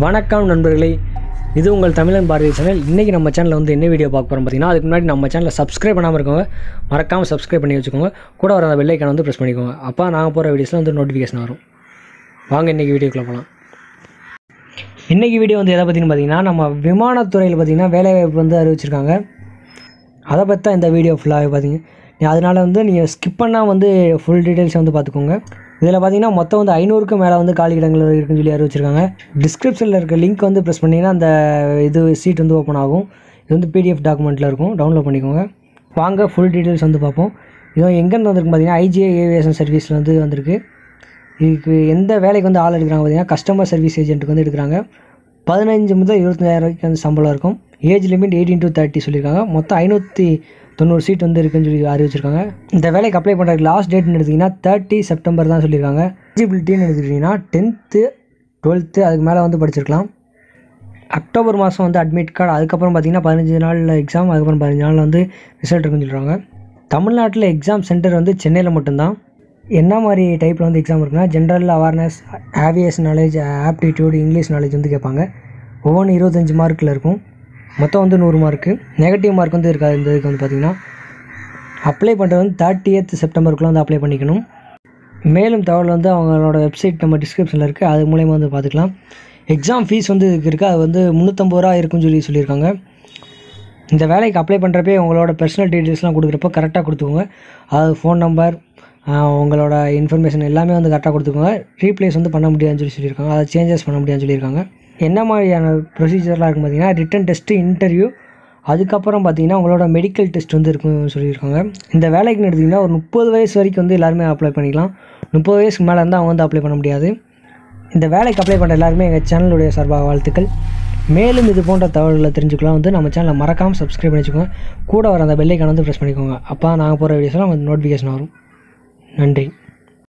வணக்கம் நண்பர்களே இது உங்கள் தமிழன் பாரதி சேனல் இன்றைக்கி நம்ம சேனலில் வந்து என்ன வீடியோ பார்க்க போகிறோம் பார்த்தீங்கன்னா அதுக்கு முன்னாடி நம்ம சேனலை சப்ஸ்கிரைப் பண்ணாமல் இருக்கவங்க மறக்காமல் சப்ஸ்கிரைப் பண்ணி வச்சுக்கோங்க கூட வர அந்த வெள்ளைக்கான வந்து ப்ரெஸ் பண்ணிக்கோங்க அப்போ நாங்கள் போகிற வீடியோஸில் வந்து நோட்டிஃபிகேஷன் வரும் வாங்க இன்றைக்கி வீடியோக்குள்ளே போகலாம் இன்றைக்கி வீடியோ வந்து எதை பற்றினு பார்த்தீங்கன்னா நம்ம விமானத்துறையில் பார்த்தீங்கன்னா வேலைவாய்ப்பு வந்து அறிவிச்சிருக்காங்க அதை பற்றி தான் இந்த வீடியோ ஃபுல்லாகவே பார்த்தீங்க நீ அதனால் வந்து நீங்கள் ஸ்கிப் பண்ணால் வந்து ஃபுல் டீட்டெயில்ஸ் வந்து பார்த்துக்கோங்க இதில் பார்த்தீங்கன்னா மொத்தம் வந்து ஐநூறுக்கும் மேலே வந்து காலி இடங்கள் இருக்குன்னு சொல்லி அறிவிச்சிருக்காங்க டிஸ்கிரிப்ஷனில் இருக்க லிங்க் வந்து ப்ரெஸ் பண்ணிங்கன்னா அந்த இது சீட் வந்து ஓப்பன் ஆகும் இது வந்து பிடிஎஃப் டாக்குமெண்ட்டில் இருக்கும் டவுன்லோட் பண்ணிக்கோங்க வாங்க ஃபுல் டீட்டெயில்ஸ் வந்து பார்ப்போம் இது எங்கேருந்து வந்திருக்கு பார்த்தீங்கன்னா ஐஜிஐ ஏவியேஷன் சர்வீஸில் வந்து வந்திருக்கு இதுக்கு எந்த வேலைக்கு வந்து ஆள் எடுக்கிறாங்க பார்த்தீங்கன்னா கஸ்டமர் சர்வீஸ் ஏஜென்ட்டுக்கு வந்து எடுக்கிறாங்க பதினஞ்சு முதல் இருபத்தஞ்சாயிரம் வரைக்கும் வந்து சம்பளம் இருக்கும் age limit eighteen to thirty சொல்லியிருக்காங்க மொத்தம் ஐநூற்றி தொண்ணூறு சீட் வந்து இருக்குன்னு சொல்லி அறிவிச்சிருக்காங்க இந்த வேலைக்கு அப்ளை பண்ணுறதுக்கு லாஸ்ட் டேட்னு எடுத்திங்கன்னா தேர்ட்டி செப்டம்பர் தான் சொல்லியிருக்காங்க எலிஜிபிலிட்டின்னு எடுத்துக்கிட்டிங்கன்னா டென்த்து டுவெல்த்து அதுக்கு மேலே வந்து படிச்சிருக்கலாம் அக்டோபர் மாதம் வந்து அட்மிட் கார்டு அதுக்கப்புறம் பார்த்தீங்கன்னா பதினஞ்சு நாளில் எக்ஸாம் அதுக்கப்புறம் பதினஞ்சு நாளில் வந்து ரிசல்ட் இருக்குன்னு சொல்கிறாங்க தமிழ்நாட்டில் எக்ஸாம் சென்டர் வந்து சென்னையில் மட்டும்தான் என்ன மாதிரி டைப்பில் வந்து எக்ஸாம் இருக்குன்னா general awareness aviation knowledge aptitude English knowledge வந்து கேட்பாங்க ஒவ்வொன்றும் இருபத்தஞ்சி மார்க்கில் இருக்கும் மொத்தம் வந்து நூறு மார்க்கு நெகட்டிவ் மார்க் வந்து இருக்காது இந்த இதுக்கு வந்து பார்த்திங்கன்னா அப்ளை பண்ணுறது வந்து தேர்ட்டி செப்டம்பருக்குள்ளே வந்து அப்ளை பண்ணிக்கணும் மேலும் தகவல் வந்து அவங்களோட வெப்சைட் நம்ம டிஸ்கிரிப்ஷனில் இருக்குது அது மூலயமா வந்து பார்த்துக்கலாம் எக்ஸாம் ஃபீஸ் வந்து இதுக்கு இருக்குது அது வந்து முந்நூற்றம்பது ரூபா இருக்குன்னு சொல்லி சொல்லியிருக்காங்க இந்த வேலைக்கு அப்ளை பண்ணுறப்பே உங்களோட பர்சனல் டீட்டெயில்ஸ்லாம் கொடுக்குறப்போ கரெக்டாக கொடுத்துக்கோங்க அதாவது ஃபோன் நம்பர் உங்களோட இன்ஃபர்மேஷன் எல்லாமே வந்து கரெக்டாக கொடுத்துக்கோங்க ரீப்ளேஸ் வந்து பண்ண முடியாதுன்னு சொல்லி சொல்லியிருக்காங்க அதை சேஞ்சஸ் பண்ண முடியாதுன்னு சொல்லியிருக்காங்க என்ன மாதிரியான ப்ரொசீஜர்லாம் இருக்கும் பார்த்தீங்கன்னா ரிட்டன் டெஸ்ட்டு இன்டர்வியூ அதுக்கப்புறம் பார்த்தீங்கன்னா உங்களோட மெடிக்கல் டெஸ்ட் வந்து இருக்குன்னு சொல்லியிருக்காங்க இந்த வேலைக்குன்னு எடுத்திங்கன்னா ஒரு முப்பது வயசு வரைக்கும் வந்து எல்லாருமே அப்ளை பண்ணிக்கலாம் முப்பது வயசுக்கு மேலே இருந்தால் அவங்க வந்து அப்ளை பண்ண முடியாது இந்த வேலைக்கு அப்ளை பண்ணுற எல்லாருமே எங்கள் சேனலுடைய சார்பாக வாழ்த்துக்கள் மேலும் இது போன்ற தகவல்களை தெரிஞ்சுக்கலாம் வந்து நம்ம சேனலை மறக்காமல் சப்ஸ்கிரைப் பண்ணி வச்சுக்கோங்க கூட வர அந்த பெல்லைக்கான வந்து ப்ரெஸ் பண்ணிக்கோங்க அப்போ நாங்கள் போகிற வீடியோஸ்லாம் வந்து நோட்டிஃபிகேஷன் வரும் நன்றி